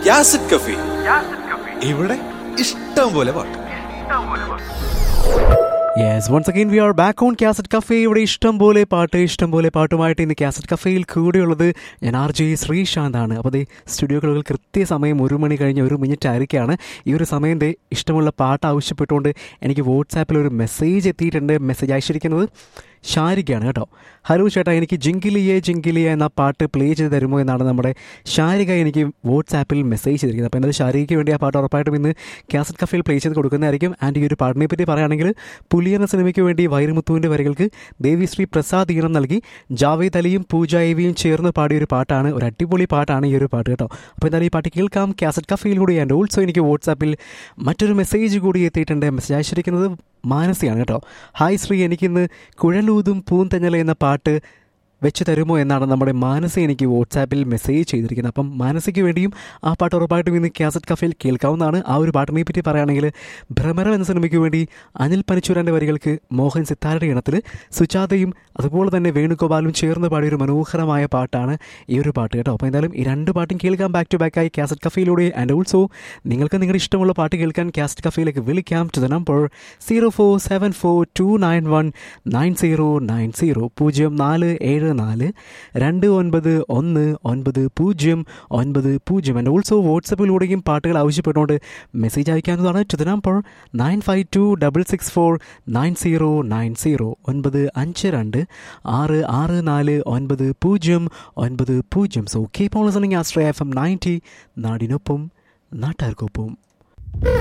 യാസിഡ് കഫി ഇവിടെ ഇഷ്ടം പോലെ പാട്ട് yes once again we are back on cassette cafe ഇവിടെ ഇഷ്ടം പോലെ പാട്ട് ഇഷ്ടം പോലെ പാട്ടുമായിട്ട് ഇന്ന് കാസറ്റ് കഫേയിൽ കൂടെയുള്ളത് ഞാൻ ആർ ജെ ശ്രീശാന്ത് ആണ് അപ്പോൾ ദേ സ്റ്റുഡിയോകളിൽ കൃത്യസമയം ഒരു മണി കഴിഞ്ഞ് ഒരു മിനിറ്റ് ആയിരിക്കുകയാണ് ഈ ഒരു സമയം ദേ ഇഷ്ടമുള്ള പാട്ട് ആവശ്യപ്പെട്ടുകൊണ്ട് എനിക്ക് വാട്സാപ്പിൽ ഒരു മെസ്സേജ് എത്തിയിട്ടുണ്ട് മെസ്സേജ് അയച്ചിരിക്കുന്നത് ഷാരികയാണ് കേട്ടോ ഹലോ ചേട്ടാ എനിക്ക് ജിങ്കിലിയെ ജിങ്കിലിയ എന്ന പാട്ട് പ്ലേ ചെയ്ത് തരുമോ എന്നാണ് നമ്മുടെ ഷാരിക എനിക്ക് വാട്സാപ്പിൽ മെസ്സേജ് ചെയ്തിരിക്കുന്നത് അപ്പോൾ എന്നത് ഷാരികയ്ക്ക് വേണ്ടി ആ പാട്ട് ഉറപ്പായിട്ടും ഇന്ന് കാസറ്റ് കഫയിൽ പ്ലേ ചെയ്ത് കൊടുക്കുന്നതായിരിക്കും ആൻഡ് ഈ ഒരു പാട്ടിനെ പറ്റി പറയുകയാണെങ്കിൽ പുലി എന്ന സിനിമയ്ക്ക് വേണ്ടി വൈരമുത്തുവിൻ്റെ വരികൾക്ക് ദേവിശ്രീ പ്രസാദ് ഈണം നൽകി ജാവേദ് അലിയും പൂജ എവിയും ചേർന്ന് പാടിയ ഒരു പാട്ടാണ് ഒരു അടിപൊളി പാട്ടാണ് ഈ ഒരു പാട്ട് കേട്ടോ അപ്പോൾ എന്തായാലും ഈ പാട്ട് കേൾക്കാം കാസറ്റ് കഫയിലൂടെ ആൻഡ് ഓൾസോ എനിക്ക് വാട്സാപ്പിൽ മറ്റൊരു മെസ്സേജ് കൂടി എത്തിയിട്ടുണ്ട് മെസ്സേജ് അയച്ചിരിക്കുന്നത് മാനസിയാണ് കേട്ടോ ഹായ് ശ്രീ എനിക്കിന്ന് കുഴലൂതും പൂന്തഞ്ഞല എന്ന പാട്ട് വെച്ച് തരുമോ എന്നാണ് നമ്മുടെ മാനസ എനിക്ക് വാട്സാപ്പിൽ മെസ്സേജ് ചെയ്തിരിക്കുന്നത് അപ്പം മാനസയ്ക്ക് വേണ്ടിയും ആ പാട്ട് ഉറപ്പായിട്ടും ഇന്ന് കാസറ്റ് കഫയിൽ കേൾക്കാവുന്നതാണ് ആ ഒരു പാട്ടിനെ പറ്റി പറയുകയാണെങ്കിൽ ഭ്രമരം എന്ന സിനിമയ്ക്ക് വേണ്ടി അനിൽ പനിച്ചൂരൻ്റെ വരികൾക്ക് മോഹൻ സിത്താരുടെ ഇണത്തിൽ സുജാതയും അതുപോലെ തന്നെ വേണുഗോപാലും ചേർന്ന് പാടിയ ഒരു മനോഹരമായ പാട്ടാണ് ഈ ഒരു പാട്ട് കേട്ടോ അപ്പോൾ എന്തായാലും ഈ രണ്ട് പാട്ടും കേൾക്കാം ബാക്ക് ടു ബാക്ക് ആയി കാസറ്റ് കഫയിലൂടെ ആൻഡ് ഓൾസോ നിങ്ങൾക്ക് നിങ്ങളുടെ ഇഷ്ടമുള്ള പാട്ട് കേൾക്കാൻ കാസറ്റ് കഫയിലേക്ക് വിളിക്കാം to the number zero four seven four two nine one nine zero nine zero പൂജ്യം നാല് ഏഴ് നാല് രണ്ട് ഒൻപത് ഒന്ന് ഒൻപത് പൂജ്യം ഒൻപത് പൂജ്യം ആൻഡ് ഓൾസോ വാട്സപ്പിലൂടെയും പാട്ടുകൾ ആവശ്യപ്പെട്ടുകൊണ്ട് മെസ്സേജ് അയക്കാവുന്നതാണ് to the number nine five two double six four nine zero nine zero ഒൻപത് അഞ്ച് രണ്ട് ആറ് ആറ് നാല് ഒൻപത് പൂജ്യം ഒൻപത് പൂജ്യം സോ കീപ് ഓൺ ലിസണിങ് ആസ്ട്രേ എഫ് എം നയൻറ്റി നാടിനൊപ്പം നാട്ടാർക്കൊപ്പം